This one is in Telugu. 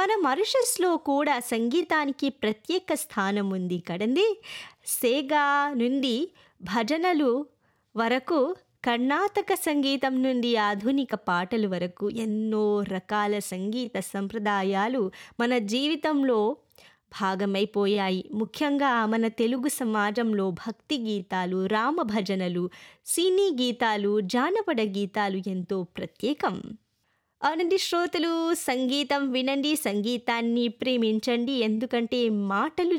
మన మారిషస్‌లో కూడా సంగీతానికి ప్రత్యేక స్థానం ఉంది కదండీ! సేగా నుండి భజనలు వరకు, కర్ణాటక సంగీతం నుండి ఆధునిక పాటలు వరకు ఎన్నో రకాల సంగీత సంప్రదాయాలు మన జీవితంలో భాగమైపోయాయి. ముఖ్యంగా మన తెలుగు సమాజంలో భక్తి గీతాలు, రామ భజనలు, సినీ గీతాలు, జానపద గీతాలు ఎంతో ప్రత్యేకం. అవునండి శ్రోతలు సంగీతం వినండి, సంగీతాన్ని ప్రేమించండి. ఎందుకంటే మాటలు